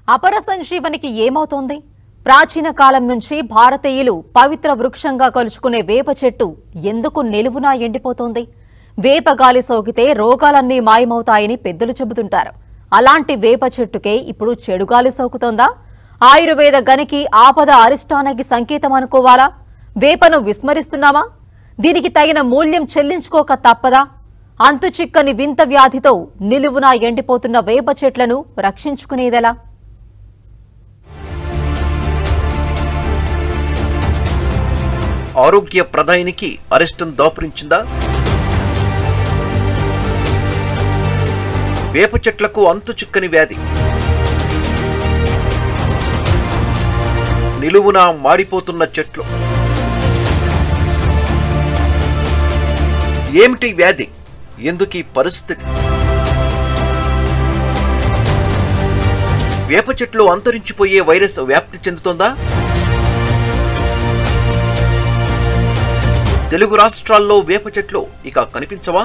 అపర సంజీవనికి ఏమవుతోంది ప్రాచీన కాలం నుంచి భారతీయులు పవిత్ర వృక్షంగా కొలుచుకునే వేప చెట్టు ఎందుకు నిలువునా ఎండిపోతోంది వేప గాలి సోకితే రోగాలన్నీ మాయమవుతాయని పెద్దలు చెబుతుంటారు అలాంటి వేప చెట్టుకే ఇప్పుడు చెడుగాలి సోకుతోందా ఆయుర్వేద గనికి ఆపద అరిష్టానికి సంకేతం అనుకోవాలా వేపను విస్మరిస్తున్నామా దీనికి తగిన మూల్యం చెల్లించుకోక తప్పదా అంతు చిక్కని వింత వ్యాధితో నిలువునా ఎండిపోతున్న వేప చెట్లను రక్షించుకునేదెలా ఆరోగ్య ప్రదాయినికి అరిష్టం దాపురించిందా వేప చెట్లకు అంతు చిక్కని వ్యాధి నిలువునా మాడిపోతున్న చెట్లు ఏమిటి వ్యాధి ఎందుకీ పరిస్థితి వేప చెట్లు అంతరించిపోయే వైరస్ వ్యాప్తి చెందుతోందా తెలుగు రాష్ట్రాల్లో వేప చెట్లు ఇక కనిపించవా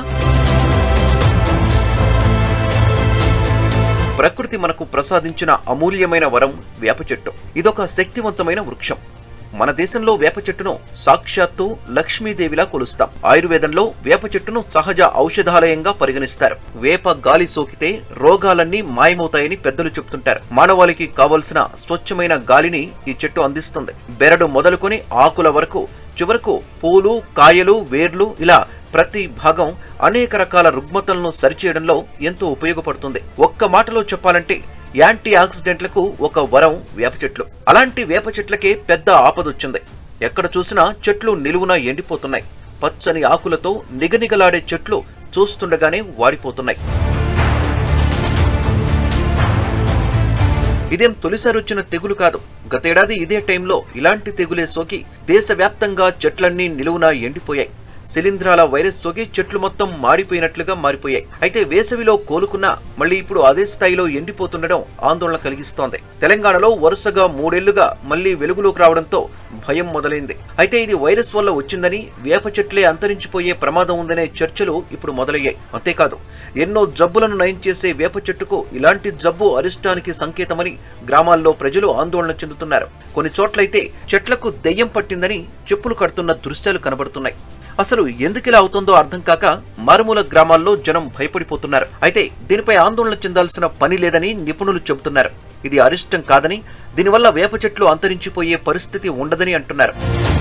ప్రకృతి మనకు ప్రసాదించిన అమూల్యమైన వరం వేప చెట్టు ఇదొక శక్తివంతమైన వృక్షం మన దేశంలో వేప చెట్టును సాక్షాత్తు లక్ష్మీదేవిలా కొలుస్తాం ఆయుర్వేదంలో వేప చెట్టును సహజ ఔషధాలయంగా పరిగణిస్తారు వేప గాలి సోకితే రోగాలన్నీ మాయమవుతాయని పెద్దలు చెప్తుంటారు మానవాళికి కావలసిన స్వచ్ఛమైన గాలిని ఈ చెట్టు అందిస్తుంది బెరడు మొదలుకొని ఆకుల వరకు చివరకు పూలు కాయలు వేర్లు ఇలా ప్రతి భాగం అనేక రకాల రుగ్మతలను సరిచేయడంలో ఎంతో ఉపయోగపడుతుంది ఒక్క మాటలో చెప్పాలంటే యాంటీ ఆక్సిడెంట్లకు ఒక వరం వేప చెట్లు అలాంటి వేప చెట్లకే పెద్ద ఆపదొచ్చింది ఎక్కడ చూసినా చెట్లు నిలువున ఎండిపోతున్నాయి పచ్చని ఆకులతో నిగనిగలాడే చెట్లు చూస్తుండగానే వాడిపోతున్నాయి ఇదేం తొలిసారి వచ్చిన తెగులు కాదు గతేడాది ఇదే టైంలో ఇలాంటి తెగులే సోకి దేశవ్యాప్తంగా చెట్లన్నీ నిలువునా ఎండిపోయాయి శిలీంధ్రాల వైరస్ సోకి చెట్లు మొత్తం మాడిపోయినట్లుగా మారిపోయాయి అయితే వేసవిలో కోలుకున్నా మళ్ళీ ఇప్పుడు అదే స్థాయిలో ఎండిపోతుండడం ఆందోళన కలిగిస్తోంది తెలంగాణలో వరుసగా మూడేళ్లుగా మళ్లీ వెలుగులోకి రావడంతో భయం మొదలైంది అయితే ఇది వైరస్ వల్ల వచ్చిందని వేప చెట్లే అంతరించిపోయే ప్రమాదం ఉందనే చర్చలు ఇప్పుడు మొదలయ్యాయి అంతేకాదు ఎన్నో జబ్బులను నయం చేసే వేప చెట్టుకు ఇలాంటి జబ్బు అరిష్టానికి సంకేతమని గ్రామాల్లో ప్రజలు ఆందోళన చెందుతున్నారు కొన్ని చోట్లయితే చెట్లకు దెయ్యం పట్టిందని చెప్పులు కడుతున్న దృశ్యాలు కనబడుతున్నాయి అసలు ఎందుకిలా అవుతుందో అర్థం కాక మారుమూల గ్రామాల్లో జనం భయపడిపోతున్నారు అయితే దీనిపై ఆందోళన చెందాల్సిన పని లేదని నిపుణులు చెబుతున్నారు ఇది అరిష్టం కాదని దీనివల్ల వేప చెట్లు అంతరించిపోయే పరిస్థితి ఉండదని అంటున్నారు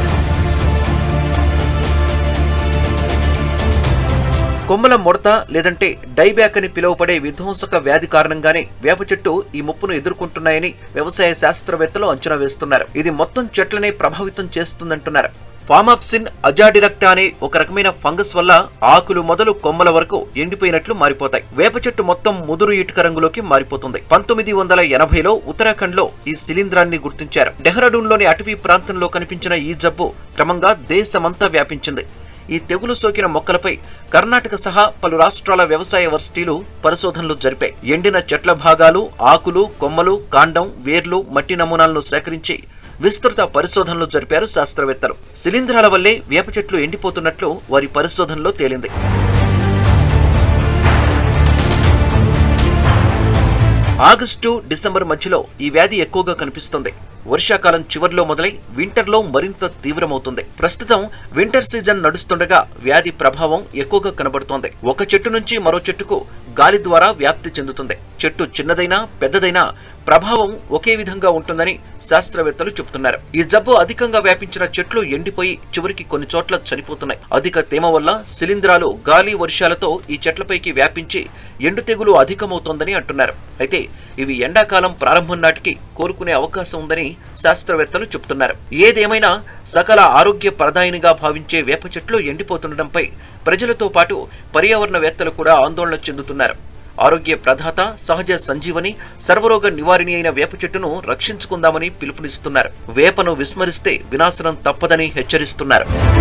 కొమ్మల ముడత లేదంటే డైబ్యాక్ అని పిలువబడే విధ్వంసక వ్యాధి కారణంగానే వేప చెట్టు ఈ ముప్పును ఎదుర్కొంటున్నాయని వ్యవసాయ శాస్త్రవేత్తలు అంచనా వేస్తున్నారు ఇది మొత్తం చెట్లనే ప్రభావితం చేస్తుందంటున్నారు ఫామాప్సిన్ అజాడిరక్టా అనే ఒక రకమైన ఫంగస్ వల్ల ఆకులు మొదలు కొమ్మల వరకు ఎండిపోయినట్లు మారిపోతాయి వేప చెట్టు మొత్తం ముదురు ఇటుక రంగులోకి మారిపోతుంది పంతొమ్మిది వందల ఎనభైలో ఉత్తరాఖండ్ లో ఈ శిలీంధ్రాన్ని గుర్తించారు డెహ్రాడూన్ లోని అటవీ ప్రాంతంలో కనిపించిన ఈ జబ్బు క్రమంగా దేశమంతా వ్యాపించింది ఈ తెగులు సోకిన మొక్కలపై కర్ణాటక సహా పలు రాష్ట్రాల వ్యవసాయ వర్సిటీలు పరిశోధనలు జరిపాయి ఎండిన చెట్ల భాగాలు ఆకులు కొమ్మలు కాండం వేర్లు మట్టి నమూనాలను సేకరించి విస్తృత పరిశోధనలు జరిపారు శాస్త్రవేత్తలు శిలీంధ్రాల వల్లే వేప చెట్లు ఎండిపోతున్నట్లు వారి పరిశోధనలో తేలింది ఆగస్టు డిసెంబర్ మధ్యలో ఈ వ్యాధి ఎక్కువగా కనిపిస్తుంది వర్షాకాలం చివర్లో మొదలై వింటర్లో మరింత తీవ్రమవుతుంది ప్రస్తుతం వింటర్ సీజన్ నడుస్తుండగా వ్యాధి ప్రభావం ఎక్కువగా కనబడుతోంది ఒక చెట్టు నుంచి మరో చెట్టుకు గాలి ద్వారా వ్యాప్తి చెందుతుంది చెట్టు చిన్నదైనా పెద్దదైనా ప్రభావం ఒకే విధంగా ఉంటుందని శాస్త్రవేత్తలు చెబుతున్నారు ఈ జబ్బు అధికంగా వ్యాపించిన చెట్లు ఎండిపోయి చివరికి కొన్ని చోట్ల చనిపోతున్నాయి అధిక తేమ వల్ల శిలీంధ్రాలు గాలి వర్షాలతో ఈ చెట్లపైకి వ్యాపించి ఎండు తెగులు అధికమవుతోందని అంటున్నారు అయితే ఇవి ఎండాకాలం ప్రారంభం నాటికి కోలుకునే అవకాశం ఉందని శాస్త్రవేత్తలు చెబుతున్నారు ఏదేమైనా సకల ఆరోగ్య ప్రదాయినిగా భావించే వేప చెట్లు ఎండిపోతుండటంపై ప్రజలతో పాటు పర్యావరణవేత్తలు కూడా ఆందోళన చెందుతున్నారు ఆరోగ్య ప్రదాత సహజ సంజీవని సర్వరోగ నివారిణి అయిన వేప చెట్టును రక్షించుకుందామని పిలుపునిస్తున్నారు వేపను విస్మరిస్తే వినాశనం తప్పదని హెచ్చరిస్తున్నారు